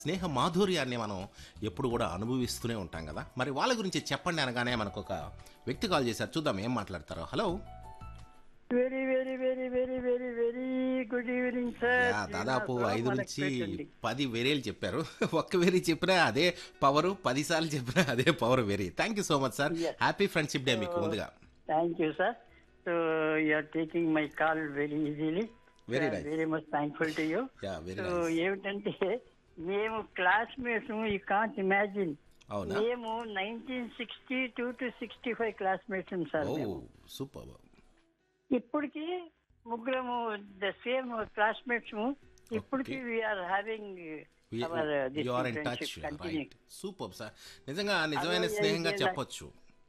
స్నేహ మాధుర్యాన్ని మనం ఎప్పుడు కూడా అనుభవిస్తూనే ఉంటాం కదా మరి వాళ్ళ గురించి చెప్పండి అనగానే మనకు ఒక వ్యక్తి కాల్ చేశారు చూద్దాం ఏం మాట్లాడతారో hello very very very very very very good evening sir yeah, దాదాపు ఐదు నుంచి పది వేరేలు చెప్పారు ఒక్క వేరే చెప్పినా అదే పవర్ పది సార్లు చెప్పినా అదే పవర్ వేరే thank you so much sir Yes. Happy friendship day మీకు ముందుగా thank you sir so you're taking my call very easily Very nice. Very much thankful to you yeah very so nice ఏమిటంటే మేము classmates you can't imagine అవునా మేము nineteen sixty two to sixty five classmates sir oh మేము. Super ఇప్పటికి ముగ్గురము the same classmates ఇప్పటికి Okay. We're having our you are in touch right super sir నిజంగా నిజమైన అరవై స్నేహంగా ఐదేళ్ళ- చెప్పొచ్చు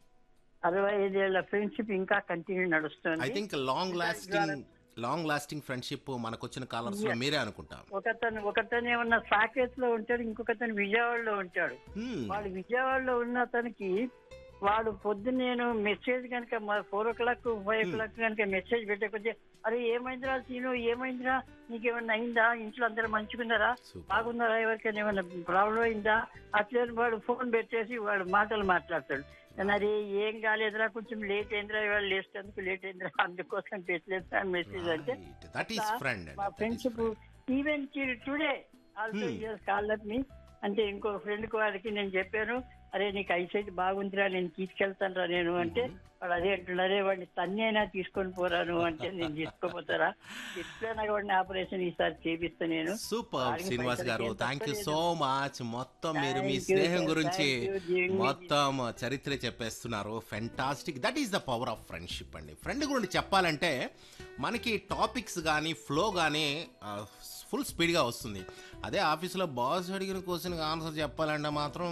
అరవై ఐదేళ్ల ఫ్రెండ్షిప్ ఇంకా కంటిన్యూ ఐ నడుస్తుంది think long lasting long lasting friendship మనకు వచ్చిన కాలర్స్ లో మీరే అనుకుంటా ఒకతను ఒకతను ఏమన్నా సాకేత్ లో ఉంటాడు ఇంకొకతను విజయవాడలో ఉంటాడు Hmm. వాడు విజయవాడలో ఉన్న అతనికి వాడు పొద్దున్న నేను మెసేజ్ కనుక four o'clock five o'clock కనుక మెసేజ్ పెట్టకపోతే అరే ఏమైందిరా సీను ఏమైందిరా నీకేమన్నా అయిందా ఇంట్లో అందరూ మంచుకున్నారా Super. బాగున్నారా ఎవరికైనా ఏమైనా ప్రాబ్లం అయిందా అట్లే వాడు ఫోన్ పెట్టేసి వాడు మాటలు మాట్లాడతాడు అరే ఏం కాలేదురా కొంచెం లేట్ అయిందిరా ఇవాళ లేచేందుకు లేట్ అయిందిరా అందుకోసం పెట్టలేదు మెసేజ్ అంటే Right. That is friend. మా That is friendship friend. Even today also Hmm. Years call మీ అంటే ఇంకో ఫ్రెండ్ వాడికి నేను చెప్పాను అరే నీకు ఐసైట్ బాగుందిరా నేను తీసుకెళ్తాను రా నేను అంటే వాడు అదే అంటున్నాడు అరే వాడిని తన్నైనా తీసుకొని పోరాను అంటే నేను తీసుకోపోతారా ఎట్లైనా వాడిని ఆపరేషన్ ఈసారి చేపిస్తా నేను సూపర్ వాడికి శ్రీనివాస్ పైసలకి గారు ఏం థ్యాంక్ యూ తక్కువ సో మచ్ మొత్తం మీరు మీ Thank you, స్నేహం sir. గురించి Thank you, giving me మొత్తం చరిత్ర చెప్పేస్తున్నారు fantastic that is the power of friendship అండి ఫ్రెండ్ గురించి చెప్పాలంటే మనకి టాపిక్స్ కానీ ఫ్లో కానీ ఫుల్ స్పీడ్గా వస్తుంది అదే ఆఫీస్లో బాస్ అడిగిన క్వశ్చన్కి ఆన్సర్ చెప్పాలంటే మాత్రం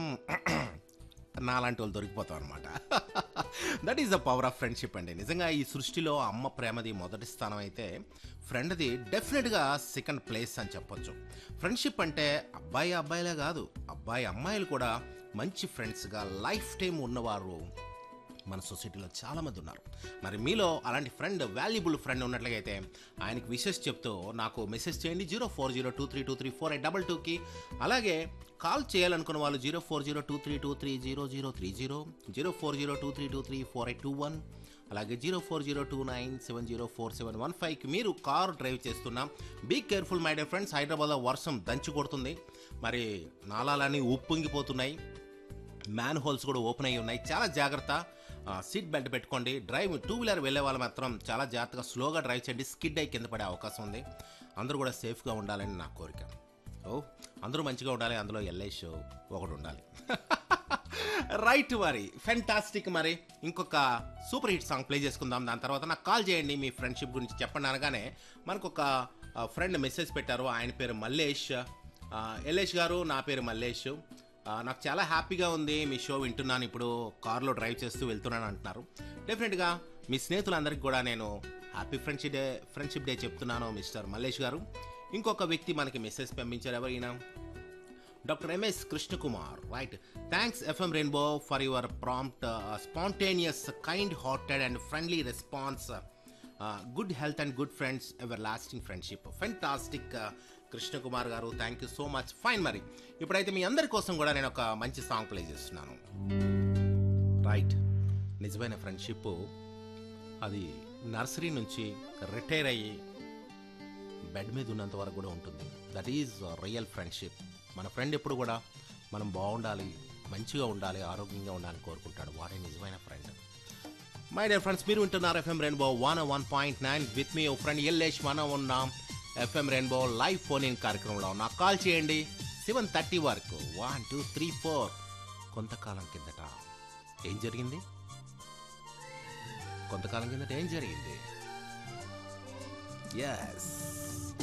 నాలాంటి వాళ్ళు దొరికిపోతాం అనమాట that is the power of friendship అండి నిజంగా ఈ సృష్టిలో అమ్మ ప్రేమది మొదటి స్థానం అయితే ఫ్రెండ్ది డెఫినెట్గా సెకండ్ ప్లేస్ అని చెప్పొచ్చు ఫ్రెండ్షిప్ అంటే అబ్బాయి అబ్బాయిలే కాదు అబ్బాయి అమ్మాయిలు కూడా మంచి ఫ్రెండ్స్గా లైఫ్ టైం ఉన్నవారు మన సొసైటీలో చాలామంది ఉన్నారు మరి మీలో అలాంటి ఫ్రెండ్ వాల్యుబుల్ ఫ్రెండ్ ఉన్నట్లయితే ఆయనకి విషెస్ చెప్తూ నాకు మెసేజ్ చేయండి zero four zero two three two three four eight double టూకి అలాగే కాల్ చేయాలనుకున్న వాళ్ళు zero four zero two three two three zero zero three zero zero four zero two three two three four eight two one అలాగే zero four zero two nine seven zero four seven one ఫైవ్కి మీరు car drive చేస్తున్నాం be careful my dear friends హైదరాబాద్లో వర్షం దంచి కొడుతుంది మరి నాలాలన్నీ ఉప్పొంగిపోతున్నాయి మ్యాన్ హోల్స్ కూడా ఓపెన్ అయ్యి ఉన్నాయి చాలా జాగ్రత్త ఆ, సీట్ బెల్ట్ పెట్టుకోండి డ్రైవ్ టూ వీలర్ వెళ్ళే వాళ్ళు మాత్రం చాలా జాగ్రత్తగా స్లోగా డ్రైవ్ చేయండి స్కిడ్ అయి కింద పడే అవకాశం ఉంది అందరూ కూడా సేఫ్గా ఉండాలని నా కోరిక ఓ అందరూ మంచిగా ఉండాలి అందులో ఎల్ఐష్ ఒకటి ఉండాలి రైట్ మరి ఫెంటాస్టిక్ మరి ఇంకొక సూపర్ హిట్ సాంగ్ ప్లే చేసుకుందాం దాని తర్వాత నాకు కాల్ చేయండి మీ ఫ్రెండ్షిప్ గురించి చెప్పండి అనగానే మనకు ఒక ఫ్రెండ్ మెసేజ్ పెట్టారు ఆయన పేరు మల్లేష్ ఆ, ఎల్లేష్ గారు నా పేరు మల్లేష్ ఆ, నాకు చాలా హ్యాపీగా ఉంది మీ షో వింటున్నాను ఇప్పుడు కార్లో డ్రైవ్ చేస్తూ వెళ్తున్నాను అంటున్నారు డెఫినెట్గా మీ స్నేహితులందరికీ కూడా నేను happy friendship day friendship day చెప్తున్నాను మిస్టర్ మల్లేష్ గారు ఇంకొక వ్యక్తి మనకి మెసేజ్ పంపించారు ఎవరైనా doctor MS Krishnakumar right thanks FM rainbow for your prompt spontaneous kind hearted and friendly response good health and good friends ever lasting friendship fantastic Krishnakumar గారు thank you so much fine మరి ఇప్పుడైతే మీ అందరి కోసం కూడా నేను ఒక మంచి సాంగ్ ప్లే చేస్తున్నాను రైట్ నిజమైన ఫ్రెండ్షిప్ అది నర్సరీ నుంచి రిటైర్ అయ్యి బెడ్ మీద ఉన్నంత వరకు కూడా ఉంటుంది దట్ ఈజ్ రియల్ ఫ్రెండ్షిప్ మన ఫ్రెండ్ ఎప్పుడు కూడా మనం బాగుండాలి మంచిగా ఉండాలి ఆరోగ్యంగా ఉండాలని కోరుకుంటాడు వాడే నిజమైన ఫ్రెండ్ మై డియర్ ఫ్రెండ్స్ మీరు వింటున్నారు FM rainbow one one point nine with మీ ఫ్రెండ్ ఎల్లేష్ మనం ఉన్నాం FM rainbow live phone in కార్యక్రమంలో నాకు కాల్ చేయండి సెవెన్ థర్టీ వరకు వన్ టూ త్రీ ఫోర్ కొంతకాలం కిందట ఏం జరిగింది కొంతకాలం కిందట ఏం జరిగింది ఎస్